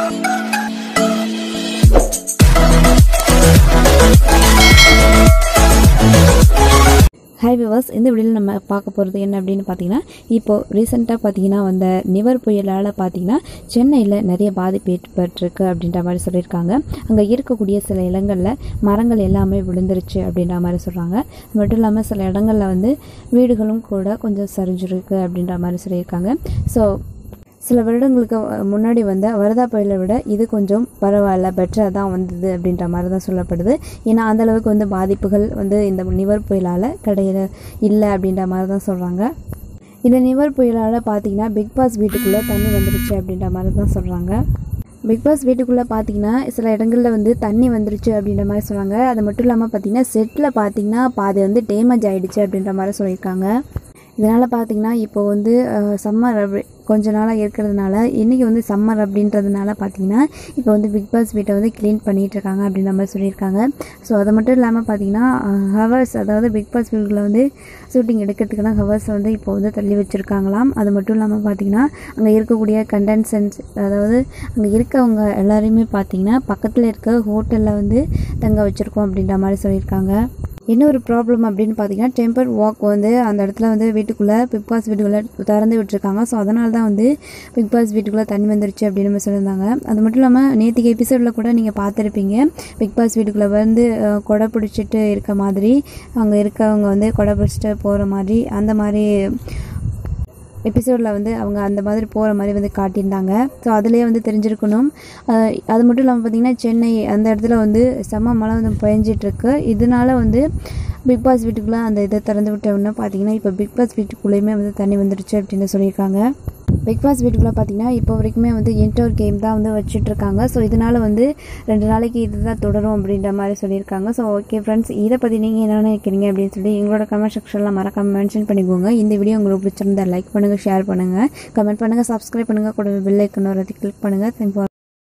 hi viewers இந்த வீடியோவில் நம்ம பார்க்க போகிறது என்ன அப்படின்னு பார்த்தீங்கன்னா இப்போது ரீசெண்டாக பார்த்தீங்கன்னா வந்த நிவர் புயலால் பார்த்தீங்கன்னா சென்னையில் நிறைய பாதிப்பு ஏற்பட்டிருக்கு அப்படின்ற மாதிரி சொல்லியிருக்காங்க அங்கே இருக்கக்கூடிய சில இடங்களில் மரங்கள் எல்லாமே விழுந்துருச்சு அப்படின்ற மாதிரி சொல்கிறாங்க அது மட்டும் இல்லாமல் சில இடங்களில் வந்து வீடுகளும் கூட கொஞ்சம் சரிஞ்சிருக்கு அப்படின்ற மாதிரி சொல்லியிருக்காங்க ஸோ சில வருடங்களுக்கு முன்னாடி வந்த வரதா புயலை விட இது கொஞ்சம் பரவாயில்ல பெட்டராக தான் வந்தது அப்படின்ற மாதிரி தான் சொல்லப்படுது ஏன்னா அந்த அளவுக்கு வந்து பாதிப்புகள் வந்து இந்த நிவர் புயலால் கிடையாது இல்லை அப்படின்ற மாதிரி தான் சொல்கிறாங்க இந்த நிவர் புயலால் பார்த்தீங்கன்னா பிக் பாஸ் வீட்டுக்குள்ளே தண்ணி வந்துருச்சு அப்படின்ற மாதிரி தான் சொல்கிறாங்க பிக் பாஸ் வீட்டுக்குள்ளே பார்த்தீங்கன்னா சில இடங்களில் வந்து தண்ணி வந்துருச்சு அப்படின்ற மாதிரி சொல்கிறாங்க அது மட்டும் இல்லாமல் பார்த்தீங்கன்னா செட்டில் பார்த்தீங்கன்னா பாதி வந்து டேமேஜ் ஆகிடுச்சு அப்படின்ற மாதிரி சொல்லியிருக்காங்க இதனால் பார்த்தீங்கன்னா இப்போ வந்து சம்மர் அப்படி கொஞ்ச நாளாக இருக்கிறதுனால இன்றைக்கி வந்து சம்மர் அப்படின்றதுனால பார்த்தீங்கன்னா இப்போ வந்து பிக் பாஸ் வீட்டை வந்து க்ளீன் பண்ணிகிட்டு இருக்காங்க அப்படின்ற மாதிரி சொல்லியிருக்காங்க ஸோ அது மட்டும் இல்லாமல் பார்த்தீங்கன்னா ஹவர்ஸ் அதாவது பிக் பாஸ் வீட்டில் வந்து ஷூட்டிங் எடுக்கிறதுக்கான ஹவர்ஸ் வந்து இப்போ வந்து தள்ளி வச்சுருக்காங்களாம் அது மட்டும் இல்லாமல் பார்த்தீங்கன்னா அங்கே இருக்கக்கூடிய கண்டென்சன்ஸ் அதாவது அங்கே இருக்கவங்க எல்லாரையுமே பார்த்தீங்கன்னா பக்கத்தில் இருக்க ஹோட்டலில் வந்து தங்க வச்சுருக்கோம் அப்படின்ற மாதிரி சொல்லியிருக்காங்க என்ன ஒரு ப்ராப்ளம் அப்படின்னு பார்த்தீங்கன்னா டெம்பர் வாக் வந்து அந்த இடத்துல வந்து வீட்டுக்குள்ளே பிக் பாஸ் வீட்டுக்குள்ளே திறந்து விட்டுருக்காங்க ஸோ அதனால தான் வந்து பிக் பாஸ் வீட்டுக்குள்ளே தண்ணி வந்துருச்சு அப்படின்னு நம்ம சொல்லியிருந்தாங்க அது மட்டும் இல்லாமல் நேற்றுக்கு எபிசோடில் கூட நீங்கள் பார்த்துருப்பீங்க பிக் பாஸ் வீட்டுக்குள்ளே வந்து அஹ், கொடை பிடிச்சிட்டு இருக்க மாதிரி அங்கே இருக்கவங்க வந்து கொடை பிடிச்சிட்டு போகிற மாதிரி அந்த மாதிரி எபிசோடில் வந்து அவங்க அந்த மாதிரி போகிற மாதிரி வந்து காட்டியிருந்தாங்க ஸோ அதுலேயே வந்து தெரிஞ்சிருக்கணும் அஹ் அது மட்டும் இல்லாமல் பார்த்திங்கன்னா சென்னை அந்த இடத்துல வந்து செம்ம மழை வந்து பெஞ்சிட்ருக்கு இதனால வந்து பிக் பாஸ் வீட்டுக்குள்ளே அந்த இதை திறந்து விட்டோம்னா பார்த்தீங்கன்னா இப்போ பிக் பாஸ் வீட்டுக்குள்ளேயுமே வந்து தண்ணி வந்துருச்சு அப்படின்னு சொல்லியிருக்காங்க பிக் பாஸ் வீட்டுக்குள்ளே பார்த்தீங்கன்னா இப்போ வரைக்குமே வந்து இன்டோர் கேம் தான் வந்து வச்சுட்ருக்காங்க ஸோ இதனால் வந்து ரெண்டு நாளைக்கு இதுதான் தொடரும் அப்படின்ற மாதிரி சொல்லியிருக்காங்க ஸோ ஓகே ஃப்ரெண்ட்ஸ் இதை பற்றி நீங்கள் என்ன நினைக்கிறீங்க அப்படின்னு சொல்லி எங்களோட கமெண்ட் செக்ஷனில் மறக்காம மென்ஷன் பண்ணிக்கோங்க இந்த வீடியோ உங்களுக்கு பிடிச்சிருந்தா லைக் பண்ணுங்கள் ஷேர் பண்ணுங்கள் கமெண்ட் பண்ணுங்கள் சப்ஸ்கிரைப் பண்ணுங்கள் கூட பெல் ஐக்கன் வரது கிளிக் பண்ணுங்கள் தேங்க் ஃபார்